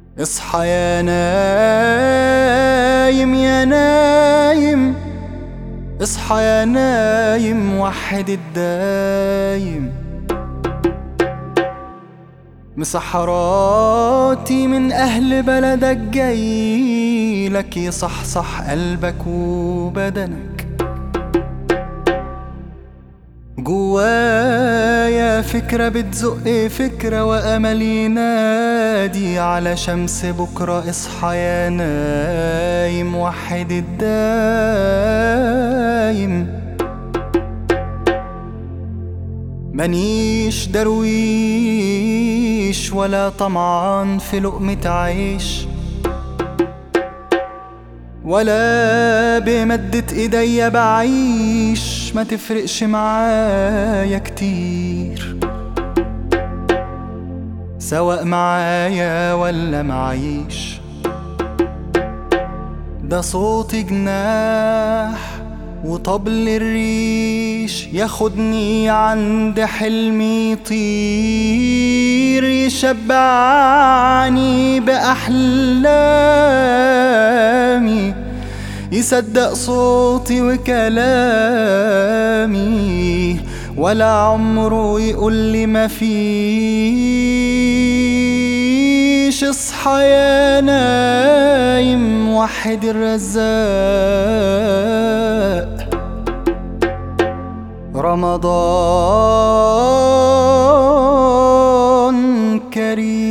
اصحى يا نايم يا نايم اصحى يا نايم وحد الدايم مسحراتي من أهل بلدك جاي لك يصحصح قلبك وبدنك جوايا فكرة بتزق فكرة وأمل ينادي على شمس بكرة اصحى يا نايم وحد الدايم منيش درويش ولا طمعان في لقمة عيش ولا بمدة ايديا بعيش ما تفرقش معايا كتير سواء معايا ولا معيش ده صوتي جناح وطبل الريش ياخدني عند حلمي يطير يشبعني بأحلامي يصدق صوتي وكلامي ولا عمره يقول لي ما فيش اصحى يا نايم وحد الرزاق رمضان كريم